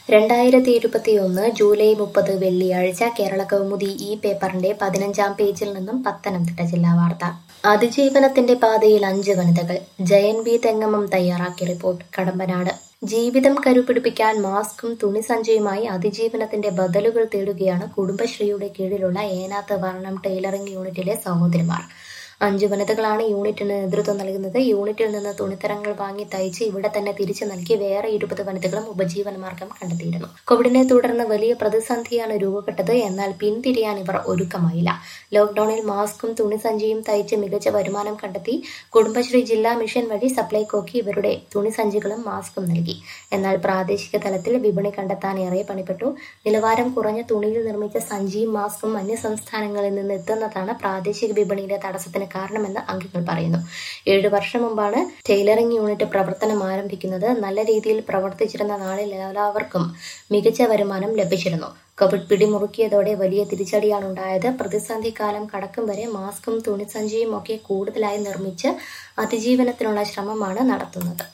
രണ്ടായിരത്തി ഇരുപത്തിയൊന്ന് ജൂലൈ മുപ്പത് വെള്ളിയാഴ്ച കേരള കൗമുദി ഈ പേപ്പറിന്റെ പതിനഞ്ചാം പേജിൽ നിന്നും പത്തനംതിട്ട ജില്ലാ വാർത്ത അതിജീവനത്തിന്റെ പാതയിൽ അഞ്ച് വനിതകൾ ജയൻ ബി തെങ്ങമം തയ്യാറാക്കിയ റിപ്പോർട്ട് കടമ്പനാട് ജീവിതം കരുപിടിപ്പിക്കാൻ മാസ്കും തുണിസഞ്ചിയുമായി അതിജീവനത്തിന്റെ ബദലുകൾ തേടുകയാണ് കുടുംബശ്രീയുടെ കീഴിലുള്ള ഏനാത്ത് വർണ്ണം ടൈലറിംഗ് യൂണിറ്റിലെ സഹോദരിമാർ അഞ്ചു വനിതകളാണ് യൂണിറ്റിന് നേതൃത്വം നൽകുന്നത് യൂണിറ്റിൽ നിന്ന് തുണിത്തരങ്ങൾ വാങ്ങി തയ്ച്ച് ഇവിടെ തന്നെ തിരിച്ചു നൽകി വേറെ ഇരുപത് വനിതകളും ഉപജീവന മാർഗം കണ്ടെത്തിയിരുന്നു കോവിഡിനെ തുടർന്ന് വലിയ പ്രതിസന്ധിയാണ് രൂപപ്പെട്ടത് എന്നാൽ പിന്തിരിയാൻ ഇവർ ഒരുക്കമായില്ല ലോക്ഡൌണിൽ മാസ്കും തുണിസഞ്ചിയും തയ്ച്ച് മികച്ച വരുമാനം കണ്ടെത്തി കുടുംബശ്രീ ജില്ലാ മിഷൻ വഴി സപ്ലൈകോക്ക് ഇവരുടെ തുണിസഞ്ചികളും മാസ്കും നൽകി എന്നാൽ പ്രാദേശിക തലത്തിൽ വിപണി കണ്ടെത്താൻ ഏറെ പണിപ്പെട്ടു നിലവാരം കുറഞ്ഞ തുണിയിൽ നിർമ്മിച്ച സഞ്ചിയും മാസ്കും അന്യ സംസ്ഥാനങ്ങളിൽ നിന്ന് എത്തുന്നതാണ് പ്രാദേശിക വിപണിയിലെ തടസ്സത്തിന് കാരണമെന്ന് അംഗങ്ങൾ പറയുന്നു ഏഴു വർഷം മുമ്പാണ് ടൈലറിംഗ് യൂണിറ്റ് പ്രവർത്തനം ആരംഭിക്കുന്നത് നല്ല രീതിയിൽ പ്രവർത്തിച്ചിരുന്ന നാളിൽ എല്ലാവർക്കും മികച്ച വരുമാനം ലഭിച്ചിരുന്നു കോവിഡ് പിടിമുറുക്കിയതോടെ വലിയ തിരിച്ചടിയാണ് ഉണ്ടായത് പ്രതിസന്ധി കാലം കടക്കും വരെ മാസ്കും തുണിസഞ്ചിയും ഒക്കെ കൂടുതലായി നിർമ്മിച്ച് അതിജീവനത്തിനുള്ള ശ്രമമാണ് നടത്തുന്നത്